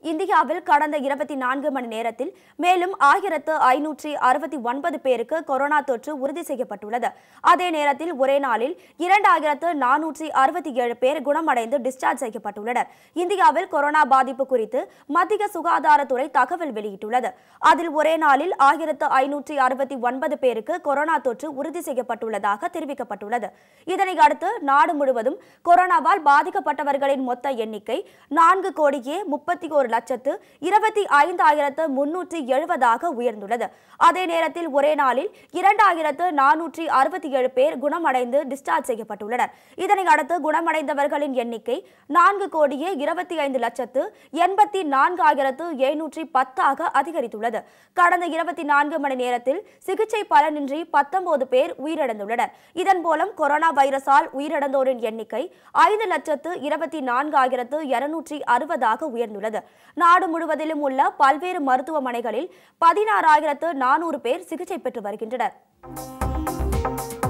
இந்தியாவில் கடந்த இருபத்தி நான்கு மணி நேரத்தில் மேலும் ஆயிரத்து ஐநூற்றி அறுபத்தி ஒன்பது பேருக்கு கொரோனா தொற்று உறுதி செய்யப்பட்டுள்ளது அதே நேரத்தில் ஒரே நாளில் இரண்டாயிரத்து நானூற்றி அறுபத்தி ஏழு பேர் குணமடைந்து டிஸ்சார்ஜ் செய்யப்பட்டுள்ளனர் இந்தியாவில் கொரோனா பாதிப்பு குறித்து மத்திய சுகாதாரத்துறை தகவல் வெளியிட்டுள்ளது அதில் ஒரே நாளில் ஆயிரத்து ஐநூற்றி அறுபத்தி ஒன்பது பேருக்கு கொரோனா தொற்று உறுதி செய்யப்பட்டுள்ளதாக தெரிவிக்கப்பட்டுள்ளது இதனை அடுத்து நாடு முழுவதும் கொரோனாவால் பாதிக்கப்பட்டவர்களின் மொத்த எண்ணிக்கை நான்கு கோடியே முப்பத்தி ஒரு லட்சத்து இருபத்தி ஐந்தாயிரத்து முன்னூற்றி எழுபதாக உயர்ந்துள்ளது அதே நேரத்தில் ஒரே நாளில் இரண்டாயிரத்து நானூற்றி அறுபத்தி ஏழு பேர் குணமடைந்து டிஸ்சார்ஜ் செய்யப்பட்டுள்ளனர் இதனை அடுத்து குணமடைந்தவர்களின் எண்ணிக்கை நான்கு கோடியே இருபத்தி ஐந்து லட்சத்து எண்பத்தி நான்காயிரத்து எழுநூற்றி பத்தாக அதிகரித்துள்ளது கடந்த இருபத்தி நான்கு மணி நேரத்தில் சிகிச்சை பலனின்றி பத்தொன்பது பேர் உயிரிழந்துள்ளனர் இதன் மூலம் கொரோனா வைரஸால் உயிரிழந்தோரின் எண்ணிக்கை ஐந்து லட்சத்து இருபத்தி நான்காயிரத்து இருநூற்றி அறுபதாக உயர்ந்துள்ளது நாடு முழுவதிலும் உள்ள பல்வேறு மருத்துவமனைகளில் பதினாறாயிரத்து நானூறு பேர் சிகிச்சை பெற்று வருகின்றனர்